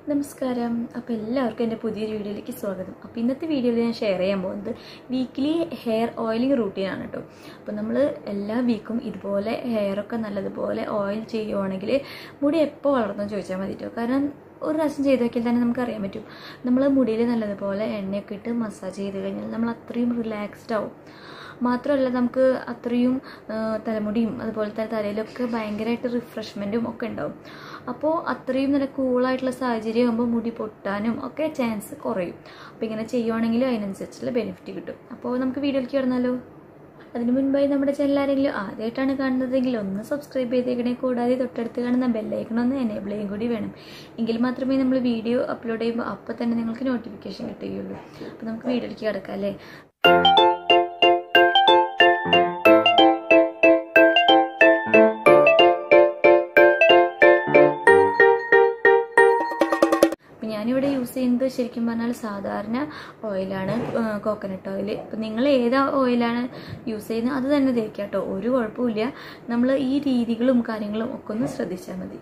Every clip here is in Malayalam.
നമസ്കാരം അപ്പോൾ എല്ലാവർക്കും എൻ്റെ പുതിയൊരു വീഡിയോയിലേക്ക് സ്വാഗതം അപ്പോൾ ഇന്നത്തെ വീഡിയോയിൽ ഞാൻ ഷെയർ ചെയ്യാൻ പോകുന്നത് വീക്കിലി ഹെയർ ഓയിലിംഗ് റൂട്ടീനാണ് കേട്ടോ അപ്പോൾ നമ്മൾ എല്ലാ വീക്കും ഇതുപോലെ ഹെയറൊക്കെ നല്ലതുപോലെ ഓയിൽ ചെയ്യുവാണെങ്കിൽ മുടി എപ്പോൾ വളർന്നു ചോദിച്ചാൽ മതി കേട്ടോ കാരണം ഒരു പ്രാവശ്യം ചെയ്ത് നോക്കിയാൽ തന്നെ നമുക്ക് അറിയാൻ പറ്റും നമ്മൾ മുടിയിൽ നല്ലതുപോലെ എണ്ണയൊക്കെ ഇട്ട് മസാജ് ചെയ്ത് കഴിഞ്ഞാൽ നമ്മൾ അത്രയും റിലാക്സ്ഡ് ആവും മാത്രമല്ല നമുക്ക് അത്രയും ആ, തലമുടിയും അതുപോലെ തന്നെ തലയിലൊക്കെ ഭയങ്കരമായിട്ട് റിഫ്രഷ്മെൻറ്റും ഒക്കെ ഉണ്ടാവും അപ്പോൾ അത്രയും നല്ല കൂളായിട്ടുള്ള സാഹചര്യം ആകുമ്പോൾ മുടി പൊട്ടാനും ഒക്കെ ചാൻസ് കുറയും അപ്പോൾ ഇങ്ങനെ ചെയ്യുവാണെങ്കിൽ അതിനനുസരിച്ചുള്ള ബെനിഫിറ്റ് കിട്ടും അപ്പോൾ നമുക്ക് വീഡിയോയിലേക്ക് കിടന്നാലോ അതിനു മുൻപായി നമ്മുടെ ചാനൽ ആരെങ്കിലും ആദ്യമായിട്ടാണ് കാണുന്നതെങ്കിൽ ഒന്ന് സബ്സ്ക്രൈബ് ചെയ്തേക്കണേ കൂടാതെ തൊട്ടടുത്ത് കാണുന്ന ബെല്ലൈക്കൺ ഒന്ന് എനേബിൾ ചെയ്യും കൂടി വേണം എങ്കിൽ മാത്രമേ നമ്മൾ വീഡിയോ അപ്ലോഡ് ചെയ്യുമ്പോൾ അപ്പോൾ തന്നെ നിങ്ങൾക്ക് നോട്ടിഫിക്കേഷൻ കിട്ടുകയുള്ളൂ അപ്പോൾ നമുക്ക് വീഡിയോയിലേക്ക് കിടക്കാം അല്ലേ അപ്പം ഞാനിവിടെ യൂസ് ചെയ്യുന്നത് ശരിക്കും പറഞ്ഞാൽ സാധാരണ ഓയിലാണ് കോക്കനട്ട് ഓയിൽ അപ്പം നിങ്ങൾ ഏത് ഓയിലാണ് യൂസ് ചെയ്യുന്നത് അത് തന്നെ തേക്കുക കേട്ടോ ഒരു കുഴപ്പമില്ല നമ്മൾ ഈ രീതികളും കാര്യങ്ങളും ഒക്കെ ഒന്ന് ശ്രദ്ധിച്ചാൽ മതി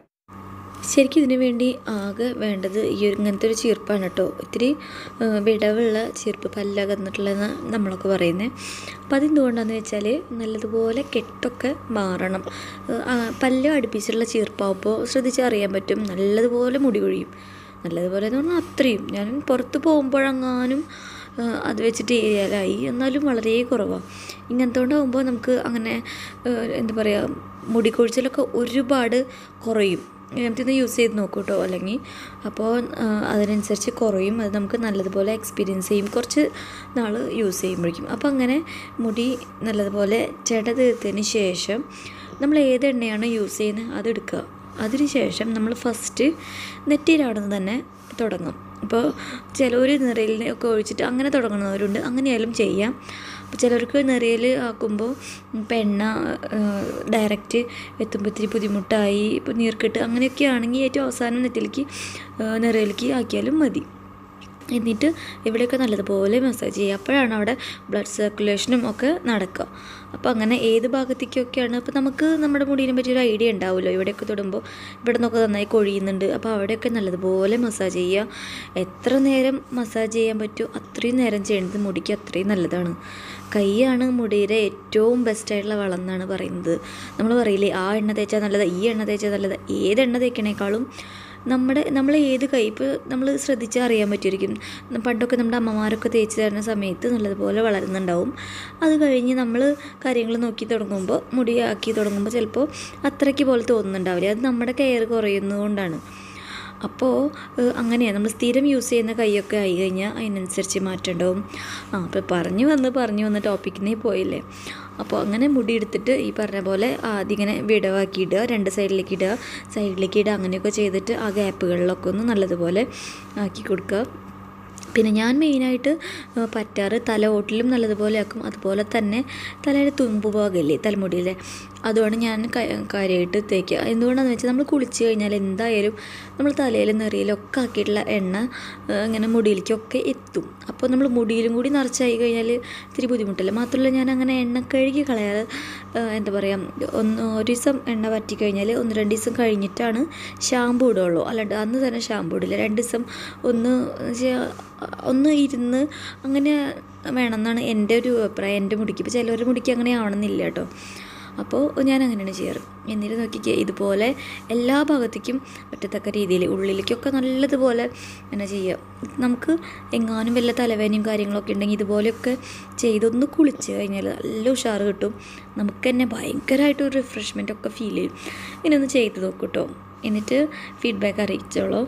ശരിക്കും ഇതിനു വേണ്ടി ആകെ വേണ്ടത് ഈ ഒരു ഇങ്ങനത്തെ ഒരു ചീർപ്പാണ് കേട്ടോ ഇത്തിരി ആ, വിടവുള്ള ചീർപ്പ് പല്ലകന്നിട്ടുള്ളതെന്ന് നമ്മളൊക്കെ പറയുന്നത് അപ്പോൾ അതെന്തുകൊണ്ടാണെന്ന് വെച്ചാൽ നല്ലതുപോലെ കെട്ടൊക്കെ മാറണം ആ, പല്ല് അടുപ്പിച്ചുള്ള ചീർപ്പാവുമ്പോൾ ശ്രദ്ധിച്ചറിയാൻ പറ്റും നല്ലതുപോലെ മുടി കൊഴിയും നല്ലതുപോലെ എന്ന് പറഞ്ഞാൽ അത്രയും ഞാൻ പുറത്ത് പോകുമ്പോഴെങ്ങാനും ആ, അത് വെച്ചിട്ട് ഏരിയയിലായി എന്നാലും വളരെ കുറവാണ് ഇങ്ങനത്തെ കൊണ്ടാകുമ്പോൾ നമുക്ക് അങ്ങനെ ആ, എന്താ പറയുക മുടി കൊഴിച്ചിലൊക്കെ ഒരുപാട് കുറയും നമുക്കിത് യൂസ് ചെയ്ത് നോക്കൂ കേട്ടോ അല്ലെങ്കിൽ അപ്പോൾ ആ, അതിനനുസരിച്ച് കുറയും അത് നമുക്ക് നല്ലതുപോലെ എക്സ്പീരിയൻസ് ചെയ്യും കുറച്ച് നാൾ യൂസ് ചെയ്യുമ്പോഴേക്കും അപ്പോൾ അങ്ങനെ മുടി നല്ലതുപോലെ ചെട തീർത്തതിന് ശേഷം നമ്മൾ ഏത് എണ്ണയാണ് യൂസ് ചെയ്യുന്നത് അതെടുക്കുക അതിന് ശേഷം നമ്മൾ ഫസ്റ്റ് നെറ്റിയിലാടുന്ന് തന്നെ തുടങ്ങും ഇപ്പോൾ ചിലർ നിറയിൽ ഒക്കെ ഒഴിച്ചിട്ട് അങ്ങനെ തുടങ്ങുന്നവരുണ്ട് അങ്ങനെയായാലും ചെയ്യാം അപ്പോൾ ചിലർക്ക് നിറയിൽ ആക്കുമ്പോൾ ഇപ്പം എണ്ണ ഡയറക്റ്റ് എത്തുമ്പോൾ ഇത്തിരി ബുദ്ധിമുട്ടായി ഇപ്പോൾ നീർക്കെട്ട് അങ്ങനെയൊക്കെ ആണെങ്കിൽ ഏറ്റവും അവസാനം നെറ്റിലേക്ക് നിറയിലേക്ക് ആക്കിയാലും മതി എന്നിട്ട് ഇവിടെയൊക്കെ നല്ലതുപോലെ മസാജ് ചെയ്യുക അപ്പോഴാണ് അവിടെ ബ്ലഡ് സർക്കുലേഷനും ഒക്കെ നടക്കുക അപ്പോൾ അങ്ങനെ ഏത് ഭാഗത്തേക്കൊക്കെയാണ് അപ്പോൾ നമുക്ക് നമ്മുടെ മുടിയെ പറ്റിയൊരു ഐഡിയ ഉണ്ടാവുമല്ലോ ഇവിടെയൊക്കെ തൊടുമ്പോൾ ഇവിടെ നിന്നൊക്കെ നന്നായി കൊഴിയുന്നുണ്ട് അപ്പോൾ അവിടെയൊക്കെ നല്ലതുപോലെ മസാജ് ചെയ്യുക എത്ര നേരം മസാജ് ചെയ്യാൻ പറ്റുമോ അത്രയും നേരം ചെയ്യുന്നത് മുടിക്ക് അത്രയും നല്ലതാണ് കൈയാണ് മുടിയുടെ ഏറ്റവും ബെസ്റ്റായിട്ടുള്ള വളം എന്നാണ് പറയുന്നത് നമ്മൾ പറയില്ലേ ആ എണ്ണ തേച്ചാൽ നല്ലത് ഈ എണ്ണ തേച്ചാൽ നല്ലത് ഏത് എണ്ണ തേക്കണേക്കാളും നമ്മുടെ നമ്മൾ ഏത് കൈ ഇപ്പോൾ നമ്മൾ ശ്രദ്ധിച്ചാൽ അറിയാൻ പറ്റുമായിരിക്കും പണ്ടൊക്കെ നമ്മുടെ അമ്മമാരൊക്കെ തേച്ച് തരുന്ന സമയത്ത് നല്ലതുപോലെ വളരുന്നുണ്ടാവും അത് കഴിഞ്ഞ് നമ്മൾ കാര്യങ്ങൾ നോക്കി തുടങ്ങുമ്പോൾ മുടിയാക്കി തുടങ്ങുമ്പോൾ ചിലപ്പോൾ അത്രയ്ക്ക് പോലെ തോന്നുന്നുണ്ടാവില്ല അത് നമ്മുടെ കെയർ കുറയുന്നതുകൊണ്ടാണ് അപ്പോൾ ഏഹ്, അങ്ങനെയാണ് നമ്മൾ സ്ഥിരം യൂസ് ചെയ്യുന്ന കൈയൊക്കെ ആയി കഴിഞ്ഞാൽ അതിനനുസരിച്ച് മാറ്റം ഉണ്ടാവും ആ അപ്പോൾ പറഞ്ഞു വന്ന് പറഞ്ഞു വന്ന് ടോപ്പിക്കിനേ പോയില്ലേ അപ്പോൾ അങ്ങനെ മുടി എടുത്തിട്ട് ഈ പറഞ്ഞ പോലെ ആദ്യം ഇങ്ങനെ വിടവാക്കി ഇടുക രണ്ട് സൈഡിലേക്ക് ഇടുക സൈഡിലേക്ക് ഇടുക അങ്ങനെയൊക്കെ ചെയ്തിട്ട് ആ ഗ്യാപ്പുകളിലൊക്കെ ഒന്ന് നല്ലതുപോലെ ആക്കി കൊടുക്കുക പിന്നെ ഞാൻ മെയിനായിട്ട് ആ, പറ്റാറ് തല ഓട്ടിലും നല്ലതുപോലെ ആക്കും അതുപോലെ തന്നെ തലയുടെ തുമ്പ് ഭാഗമില്ലേ തലമുടിയിലെ അതുകൊണ്ട് ഞാൻ ക- കാര്യമായിട്ട് തേക്കുക എന്തുകൊണ്ടാണെന്ന് വെച്ചാൽ നമ്മൾ കുളിച്ച് കഴിഞ്ഞാൽ എന്തായാലും നമ്മൾ തലയിൽ നിറയിലൊക്കെ ആക്കിയിട്ടുള്ള എണ്ണ ആ, ഇങ്ങനെ മുടിയിലേക്കൊക്കെ എത്തും അപ്പോൾ നമ്മൾ മുടിയിലും കൂടി നിറച്ചായി കഴിഞ്ഞാൽ ഇത്തിരി ബുദ്ധിമുട്ടില്ല മാത്രമല്ല ഞാൻ അങ്ങനെ എണ്ണ കഴുകി കളയാതെ ആ, എന്താ പറയുക ഒന്ന് ഒരു ദിവസം എണ്ണ വറ്റി കഴിഞ്ഞാൽ ഒന്ന് രണ്ട് ദിവസം കഴിഞ്ഞിട്ടാണ് ഷാമ്പു ഇടുള്ളൂ അല്ലാണ്ട് അന്ന് തന്നെ ഷാമ്പു ഇടില്ല രണ്ട് ദിവസം ഒന്ന് വെച്ചാ ഒന്ന് ഇരുന്ന് അങ്ങനെ വേണമെന്നാണ് എൻ്റെ ഒരു അഭിപ്രായം എൻ്റെ മുടിക്ക് ഇപ്പോൾ ചിലവരുടെ മുടിക്ക് അങ്ങനെ ആവണമെന്നില്ല കേട്ടോ അപ്പോൾ ഞാൻ അങ്ങനെയാണ് ചെയ്യാറ് എന്നിട്ട് നോക്കിക്കേ ഇതുപോലെ എല്ലാ ഭാഗത്തേക്കും പറ്റത്തക്ക രീതിയിൽ ഉള്ളിലേക്കൊക്കെ നല്ലതുപോലെ എന്നാ ചെയ്യുക നമുക്ക് എങ്ങാനും വല്ല തലവേദനയും കാര്യങ്ങളൊക്കെ ഉണ്ടെങ്കിൽ ഇതുപോലെയൊക്കെ ചെയ്തൊന്ന് കുളിച്ച് കഴിഞ്ഞാൽ നല്ല ഉഷാറ് കിട്ടും നമുക്ക് തന്നെ ഭയങ്കരമായിട്ട് ഒരു റിഫ്രഷ്മെൻ്റ് ഒക്കെ ഫീൽ ചെയ്യും ഇങ്ങനെ ഒന്ന് ചെയ്ത് നോക്കൂ കേട്ടോ എന്നിട്ട് ഫീഡ്ബാക്ക് അറിയിച്ചോളൂ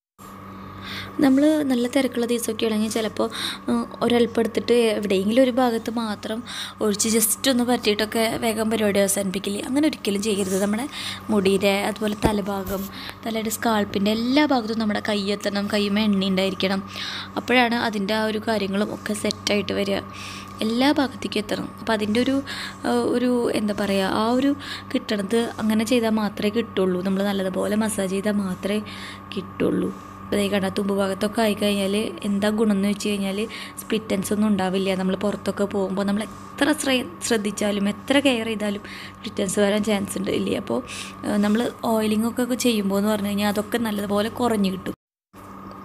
നമ്മൾ നല്ല തിരക്കുള്ള ദിവസമൊക്കെ ആണെങ്കിൽ ചിലപ്പോൾ ഒരൽപ്പം എടുത്തിട്ട് എവിടെയെങ്കിലും ഒരു ഭാഗത്ത് മാത്രം ഒഴിച്ച് ജസ്റ്റ് ഒന്ന് പറ്റിയിട്ടൊക്കെ വേഗം പരിപാടി അവസാനിപ്പിക്കില്ലേ അങ്ങനെ ഒരിക്കലും ചെയ്യരുത് നമ്മുടെ മുടിയുടെ അതുപോലെ തലഭാഗം തലയുടെ സ്കാൾപ്പിൻ്റെ എല്ലാ ഭാഗത്തും നമ്മുടെ കൈ എത്തണം കൈമ എണ്ണ ഉണ്ടായിരിക്കണം അപ്പോഴാണ് അതിൻ്റെ ആ ഒരു കാര്യങ്ങളും ഒക്കെ സെറ്റായിട്ട് വരിക എല്ലാ ഭാഗത്തേക്കും എത്തണം അപ്പോൾ അതിൻ്റെ ഒരു ആ, ഒരു എന്താ പറയുക ആ ഒരു കിട്ടണത് അങ്ങനെ ചെയ്താൽ മാത്രമേ കിട്ടുള്ളൂ നമ്മൾ നല്ലതുപോലെ മസാജ് ചെയ്താൽ മാത്രമേ കിട്ടുള്ളൂ ഇപ്പോൾ ഈ കണ്ട തുമ്പ് ഭാഗത്തൊക്കെ ആയിക്കഴിഞ്ഞാൽ എന്താ ഗുണം എന്ന് വെച്ച് കഴിഞ്ഞാൽ സ്പ്ലിറ്റൻസ് ഒന്നും ഉണ്ടാവില്ല നമ്മൾ പുറത്തൊക്കെ പോകുമ്പോൾ നമ്മൾ എത്ര ശ്ര- ശ്രദ്ധിച്ചാലും എത്ര കെയർ ചെയ്താലും സ്പ്ലിറ്റൻസ് വരാൻ ചാൻസ് ഉണ്ട് ഇല്ലേ അപ്പോൾ നമ്മൾ ഓയിലിംഗ് ഒക്കെ ചെയ്യുമ്പോൾ എന്ന് പറഞ്ഞു കഴിഞ്ഞാൽ അതൊക്കെ നല്ലതുപോലെ കുറഞ്ഞു കിട്ടും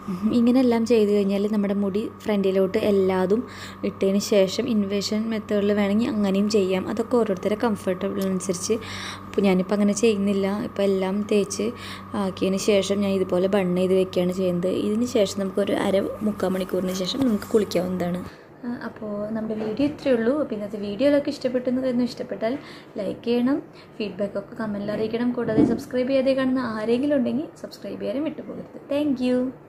ഇങ്ങനെ എല്ലാം ചെയ്ത് കഴിഞ്ഞാൽ നമ്മുടെ മുടി ഫ്രണ്ടിലോട്ട് എല്ലാതും ഇട്ടതിന് ശേഷം ഇൻവേഷൻ മെത്തേഡിൽ വേണമെങ്കിൽ അങ്ങനെയും ചെയ്യാം അതൊക്കെ ഓരോരുത്തരുടെ കംഫർട്ടബിൾ അനുസരിച്ച് അപ്പോൾ ഞാനിപ്പോൾ അങ്ങനെ ചെയ്യുന്നില്ല ഇപ്പോൾ എല്ലാം തേച്ച് ആക്കിയതിന് ശേഷം ഞാൻ ഇതുപോലെ ബണ്ണ് ചെയ്ത് വെക്കുകയാണ് ചെയ്യുന്നത് ഇതിന് ശേഷം നമുക്കൊരു അര മുക്കാൽ മണിക്കൂറിന് ശേഷം നമുക്ക് കുളിക്കാവുന്നതാണ് അപ്പോൾ നമ്മുടെ വീഡിയോ ഇത്രയേ ഉള്ളൂ അപ്പോൾ ഇന്നത്തെ വീഡിയോയിലൊക്കെ ഇഷ്ടപ്പെട്ടെന്ന് ഇഷ്ടപ്പെട്ടാൽ ലൈക്ക് ചെയ്യണം ഫീഡ്ബാക്കൊക്കെ കമൻറ്റിൽ അറിയിക്കണം കൂടാതെ സബ്സ്ക്രൈബ് ചെയ്യാതെ കാണുന്ന ആരെങ്കിലും ഉണ്ടെങ്കിൽ സബ്സ്ക്രൈബ് ചെയ്യാനും വിട്ടുപോകരുത് താങ്ക്